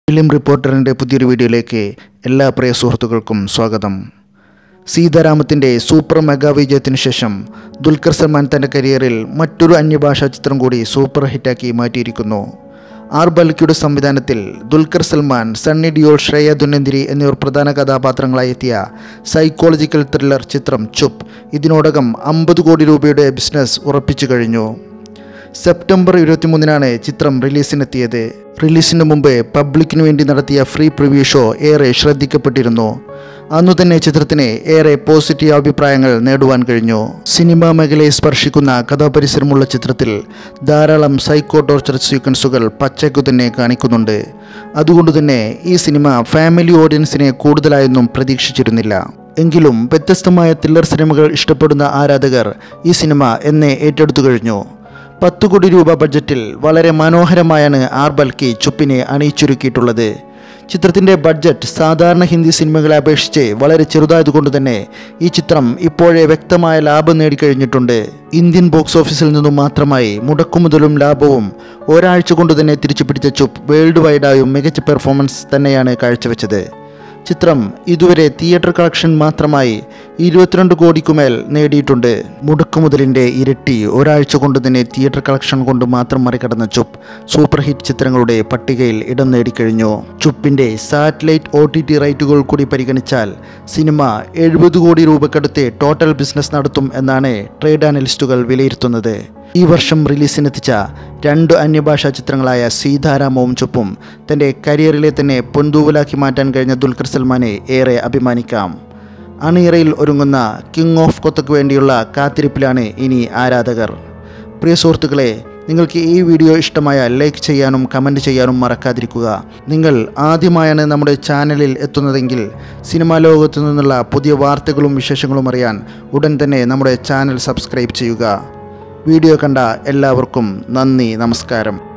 film റിപ്പോർട്ടറിൻ്റെ പുതിയൊരു വീഡിയോയിലേക്ക് എല്ലാ പ്രിയ സുഹൃത്തുക്കൾക്കും സ്വാഗതം സീതാരാമത്തിൻ്റെ സൂപ്പർ മെഗാ വിജയത്തിന് ശേഷം ദുൽഖർ സൽമാൻ തൻ്റെ കരിയറിൽ മറ്റൊരു അന്യഭാഷാ ചിത്രം കൂടി സൂപ്പർ ഹിറ്റാക്കി മാറ്റിയിരിക്കുന്നു ആർ ബൽക്കിയുടെ സംവിധാനത്തിൽ ദുൽഖർ സൽമാൻ സണ്ണി ഡിയോൾ ശ്രേയ ധുനന്തിരി എന്നിവർ പ്രധാന കഥാപാത്രങ്ങളായി എത്തിയ സൈക്കോളജിക്കൽ ത്രില്ലർ ചിത്രം ചുപ്പ് ഇതിനോടകം അമ്പത് കോടി രൂപയുടെ ബിസിനസ് ഉറപ്പിച്ചു കഴിഞ്ഞു സെപ്റ്റംബർ ഇരുപത്തിമൂന്നിനാണ് ചിത്രം റിലീസിനെത്തിയത് റിലീസിന് മുമ്പ് പബ്ലിക്കിനു വേണ്ടി നടത്തിയ ഫ്രീ പ്രിവ്യൂ ഷോ ഏറെ ശ്രദ്ധിക്കപ്പെട്ടിരുന്നു അന്നു തന്നെ ചിത്രത്തിന് ഏറെ പോസിറ്റീവ് അഭിപ്രായങ്ങൾ നേടുവാൻ കഴിഞ്ഞു സിനിമാ മേഖലയെ സ്പർശിക്കുന്ന കഥാപരിസരമുള്ള ചിത്രത്തിൽ ധാരാളം സൈക്കോ ടോർച്ചർ സീക്വൻസുകൾ പച്ചയ്ക്കു തന്നെ കാണിക്കുന്നുണ്ട് അതുകൊണ്ട് തന്നെ ഈ സിനിമ ഫാമിലി ഓഡിയൻസിനെ കൂടുതലായൊന്നും പ്രതീക്ഷിച്ചിരുന്നില്ല എങ്കിലും വ്യത്യസ്തമായ ത്രില്ലർ സിനിമകൾ ഇഷ്ടപ്പെടുന്ന ആരാധകർ ഈ സിനിമ എന്നെ ഏറ്റെടുത്തു കഴിഞ്ഞു പത്ത് കോടി രൂപ ബഡ്ജറ്റിൽ വളരെ മനോഹരമായാണ് ആർ ബൽക്കി ചുപ്പിനെ അണിയിച്ചൊരുക്കിയിട്ടുള്ളത് ചിത്രത്തിൻ്റെ ബഡ്ജറ്റ് സാധാരണ ഹിന്ദി സിനിമകളെ അപേക്ഷിച്ച് വളരെ ചെറുതായതുകൊണ്ട് തന്നെ ഈ ചിത്രം ഇപ്പോഴേ വ്യക്തമായ ലാഭം നേടിക്കഴിഞ്ഞിട്ടുണ്ട് ഇന്ത്യൻ ബോക്സ് ഓഫീസിൽ നിന്നും മാത്രമായി മുടക്കുമുതലും ലാഭവും ഒരാഴ്ച കൊണ്ട് തന്നെ തിരിച്ചു പിടിച്ച ചുപ്പ് വേൾഡ് വൈഡായും മികച്ച പെർഫോമൻസ് തന്നെയാണ് കാഴ്ചവെച്ചത് ചിത്രം ഇതുവരെ തിയേറ്റർ കളക്ഷൻ മാത്രമായി ഇരുപത്തിരണ്ട് കോടിക്കുമേൽ നേടിയിട്ടുണ്ട് മുടക്കുമുതലിൻ്റെ ഇരട്ടി ഒരാഴ്ച കൊണ്ട് തന്നെ തിയേറ്റർ കളക്ഷൻ കൊണ്ട് മാത്രം മറികടന്ന ചുപ്പ് സൂപ്പർ ഹിറ്റ് ചിത്രങ്ങളുടെ പട്ടികയിൽ ഇടം നേടിക്കഴിഞ്ഞു ചുപ്പിൻ്റെ സാറ്റലൈറ്റ് ഒ ടി ടി റൈറ്റുകൾ കൂടി പരിഗണിച്ചാൽ സിനിമ എഴുപത് കോടി രൂപക്കടുത്ത് ടോട്ടൽ ബിസിനസ് നടത്തും എന്നാണ് ട്രേഡ് അനലിസ്റ്റുകൾ വിലയിരുത്തുന്നത് ഈ വർഷം റിലീസിനെത്തിച്ച രണ്ട് അന്യഭാഷാ ചിത്രങ്ങളായ സീതാരാമവും ചുപ്പും തൻ്റെ കരിയറിലെ തന്നെ പൊന്തൂവലാക്കി മാറ്റാൻ കഴിഞ്ഞ ദുൽഖർ സൽമാനെ ഏറെ അഭിമാനിക്കാം അണിയറയിൽ ഒരുങ്ങുന്ന കിങ് ഓഫ് കൊത്തക്ക് വേണ്ടിയുള്ള കാത്തിരിപ്പിലാണ് ഇനി ആരാധകർ പ്രിയ സുഹൃത്തുക്കളെ നിങ്ങൾക്ക് ഈ വീഡിയോ ഇഷ്ടമായാൽ ലൈക്ക് ചെയ്യാനും കമൻറ്റ് ചെയ്യാനും മറക്കാതിരിക്കുക നിങ്ങൾ ആദ്യമായാണ് നമ്മുടെ ചാനലിൽ എത്തുന്നതെങ്കിൽ സിനിമാ ലോകത്തു നിന്നുള്ള പുതിയ വാർത്തകളും വിശേഷങ്ങളും അറിയാൻ ഉടൻ തന്നെ നമ്മുടെ ചാനൽ സബ്സ്ക്രൈബ് ചെയ്യുക വീഡിയോ കണ്ട എല്ലാവർക്കും നന്ദി നമസ്കാരം